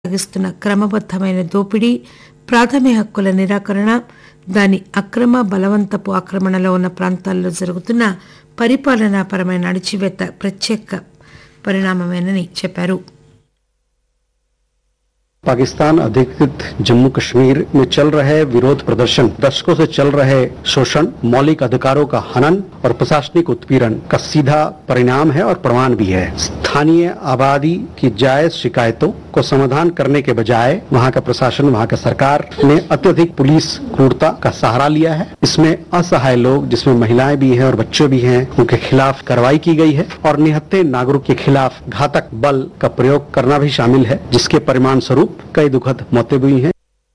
సాగిస్తున్న క్రమబద్దమైన దోపిడీ ప్రాథమిక హక్కుల నిరాకరణ దాని అక్రమ బలవంతపు ఆక్రమణలో ఉన్న ప్రాంతాల్లో జరుగుతున్న పరిపాలనాపరమైన అణచివేత ప్రత్యేక పరిణామమేనని చెప్పారు पाकिस्तान अधिकृत जम्मू कश्मीर में चल रहे विरोध प्रदर्शन दशकों से चल रहे शोषण मौलिक अधिकारों का हनन और प्रशासनिक उत्पीड़न का सीधा परिणाम है और प्रमाण भी है स्थानीय आबादी की जायज शिकायतों को समाधान करने के बजाय वहां का प्रशासन वहां का सरकार ने अत्यधिक पुलिस क्रूरता का सहारा लिया है इसमें असहाय लोग जिसमें महिलाएं भी हैं और बच्चे भी हैं उनके खिलाफ कार्रवाई की गई है और निहत्थे नागरिक के खिलाफ घातक बल का प्रयोग करना भी शामिल है जिसके परिणाम स्वरूप कई दुखद मौतें हुई हैं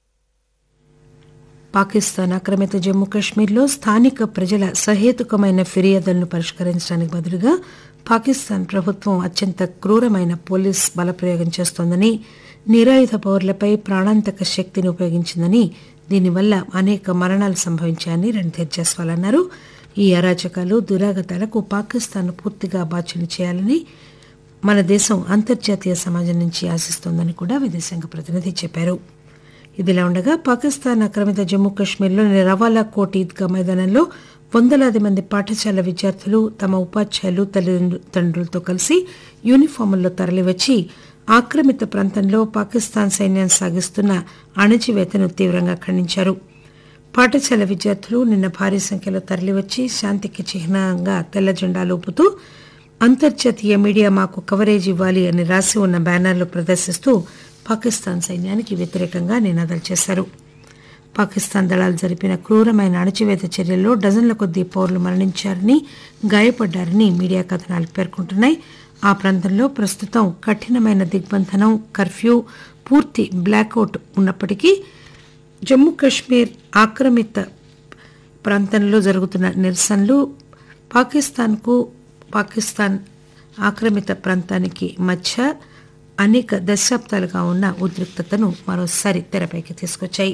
పాకిస్తాన్ ఆక్రమిత జమ్మూ కశ్మీర్లో స్థానిక ప్రజల సహేతుకమైన ఫిర్యాదులను పరిష్కరించడానికి బదులుగా పాకిస్తాన్ ప్రభుత్వం అత్యంత క్రూరమైన పోలీస్ బలప్రయోగం చేస్తోందని నిరాయుధ పౌరులపై ప్రాణాంతక శక్తిని ఉపయోగించిందని దీనివల్ల అనేక మరణాలు సంభవించాయని రణ్ధీర్ జస్వాల్ అన్నారు ఈ అరాచకాలు దురాగతాలకు పాకిస్తాన్ పూర్తిగా బాధ్యులు చేయాలని మన దేశం అంతర్జాతీయ సమాజం నుంచి ఆశిస్తోందని కూడా విదేశాంగ ప్రతినిధి చెప్పారు ఇదిలా ఉండగా పాకిస్తాన్ ఆక్రమిత జమ్మూ కశ్మీర్లోని రవాలా కోట్ ఈద్గా మైదానంలో వందలాది మంది పాఠశాల విద్యార్థులు తమ ఉపాధ్యాయులు తల్లిదండ్రులతో కలిసి యూనిఫాముల్లో తరలివచ్చి ఆక్రమిత ప్రాంతంలో పాకిస్తాన్ సైన్యం సాగిస్తున్న అణచివేతను తీవ్రంగా ఖండించారు పాఠశాల విద్యార్థులు నిన్న భారీ సంఖ్యలో తరలివచ్చి శాంతికి చిహ్నంగా తెల్ల జెండాలు ఊపుతూ అంతర్జాతీయ మీడియా మాకు కవరేజ్ ఇవ్వాలి అని రాసి ఉన్న బ్యానర్లు ప్రదర్శిస్తూ పాకిస్తాన్ సైన్యానికి వ్యతిరేకంగా నినాదాలు చేశారు పాకిస్తాన్ దళాలు జరిపిన క్రూరమైన అణచివేత చర్యల్లో డజన్ల కొద్దీ పౌరులు మరణించారని గాయపడ్డారని మీడియా కథనాలు పేర్కొంటున్నాయి ఆ ప్రాంతంలో ప్రస్తుతం కఠినమైన దిగ్బంధనం కర్ఫ్యూ పూర్తి బ్లాకౌట్ ఉన్నప్పటికీ జమ్మూ కశ్మీర్ ఆక్రమిత ప్రాంతంలో జరుగుతున్న నిరసనలు పాకిస్తాన్కు పాకిస్తాన్ ఆక్రమిత ప్రాంతానికి మధ్య అనేక దశాబ్దాలుగా ఉన్న ఉద్రిక్తతను మరోసారి తెరపైకి తీసుకొచ్చాయి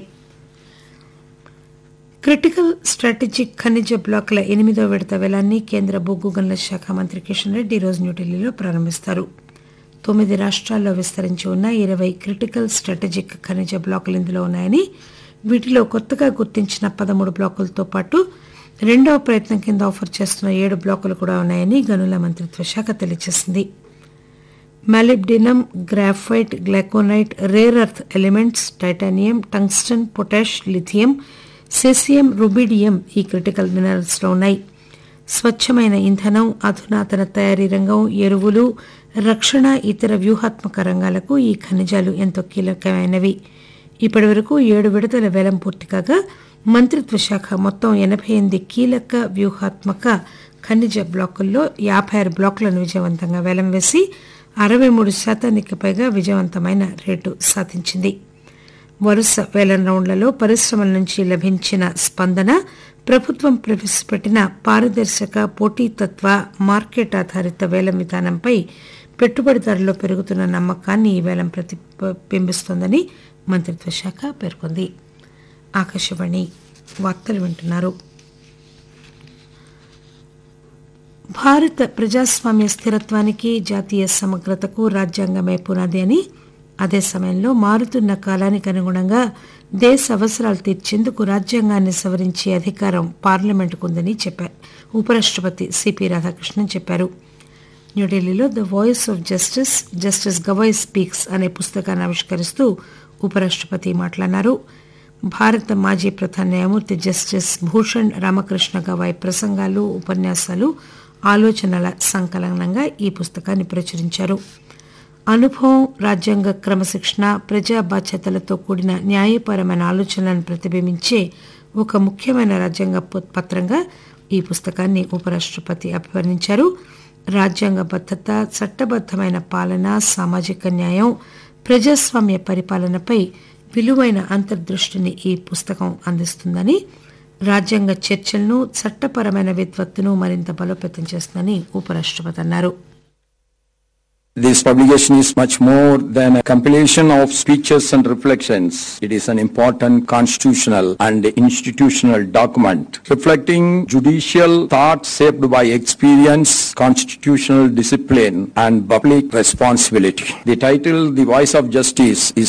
క్రిటికల్ స్ట్రాటజిక్ ఖనిజ బ్లాకుల ఎనిమిదో విడత వేలాన్ని కేంద్ర బొగ్గు గనుల శాఖ మంత్రి కిషన్ రెడ్డి ఈరోజు న్యూఢిల్లీలో ప్రారంభిస్తారు తొమ్మిది రాష్ట్రాల్లో విస్తరించి ఉన్న ఇరవై క్రిటికల్ స్ట్రాటజిక్ ఖనిజ బ్లాకులు ఇందులో ఉన్నాయని వీటిలో కొత్తగా గుర్తించిన పదమూడు బ్లాకులతో పాటు రెండవ ప్రయత్నం కింద ఆఫర్ చేస్తున్న ఏడు బ్లాకులు కూడా ఉన్నాయని గనుల మంత్రిత్వ శాఖ తెలియజేసింది molybdenum graphite glauconite rare earth elements titanium tungsten potash lithium caesium rubidium ఈ క్రిటికల్ మినరల్స్ లో ఉన్నాయి స్వచ్ఛమైన ఇంధనం అధునాతన తయారీ రంగం ఎరువులు రక్షణ ఇతర వ్యూహాత్మక రంగాలకు ఈ ఖనిజాలు ఎంతో కీలకమైనవి ఇప్పటి వరకు ఏడు విడతల వేలం పూర్తి కాగా మంత్రిత్వ శాఖ మొత్తం ఎనభై ఎనిమిది కీలక వ్యూహాత్మక ఖనిజ బ్లాకుల్లో యాభై ఆరు బ్లాకులను విజయవంతంగా వేలం వేసి అరవై మూడు శాతానికి పైగా విజయవంతమైన రేటు సాధించింది వరుస వేలం రౌండ్లలో పరిశ్రమల నుంచి లభించిన స్పందన ప్రభుత్వం ప్రవేశపెట్టిన పారదర్శక పోటీతత్వ మార్కెట్ ఆధారిత వేలం విధానంపై పెట్టుబడిదారుల్లో పెరుగుతున్న నమ్మకాన్ని ఈ వేలం ప్రతిబింబిస్తోందని మంత్రిత్వ శాఖ పేర్కొంది ఆకాశవాణి వార్తలు వింటున్నారు భారత ప్రజాస్వామ్య స్థిరత్వానికి జాతీయ సమగ్రతకు రాజ్యాంగమే పునాది అని అదే సమయంలో మారుతున్న కాలానికి అనుగుణంగా దేశ అవసరాలు తీర్చేందుకు రాజ్యాంగాన్ని సవరించే అధికారం పార్లమెంటుకు ఉందని చెప్పారు ఉపరాష్టపతి సిపి రాధాకృష్ణన్ చెప్పారు న్యూఢిల్లీలో the voice of justice justice Gavai speaks అనే పుస్తకాన్ని ఆవిష్కరిస్తూ ఉపరాష్టపతి మాట్లాడినారు భారత మాజీ ప్రధాన న్యాయమూర్తి జస్టిస్ భూషణ్ రామకృష్ణ గవాయ్ ప్రసంగాలు ఉపన్యాసాలు ఆలోచనల సంకలనంగా ఈ పుస్తకాన్ని ప్రచురించారు అనుభవం రాజ్యాంగ క్రమశిక్షణ ప్రజా బాధ్యతలతో కూడిన న్యాయపరమైన ఆలోచనలను ప్రతిబింబించే ఒక ముఖ్యమైన రాజ్యాంగ పత్రంగా ఈ పుస్తకాన్ని ఉపరాష్టపతి అభివర్ణించారు రాజ్యాంగబద్దత చట్టబద్దమైన పాలన సామాజిక న్యాయం ప్రజాస్వామ్య పరిపాలనపై విలువైన అంతర్దృష్టిని ఈ పుస్తకం అందిస్తుందని రాజ్యాంగ చర్చలను చట్టపరమైన విద్వత్తును మరింత బలోపేతం చేస్తుందని ఉపరాష్టపతి అన్నారు This publication is much more than a compilation of speeches and reflections. It is an important constitutional and institutional document reflecting judicial thought shaped by experience, constitutional discipline and public responsibility. The title, The Voice of Justice, is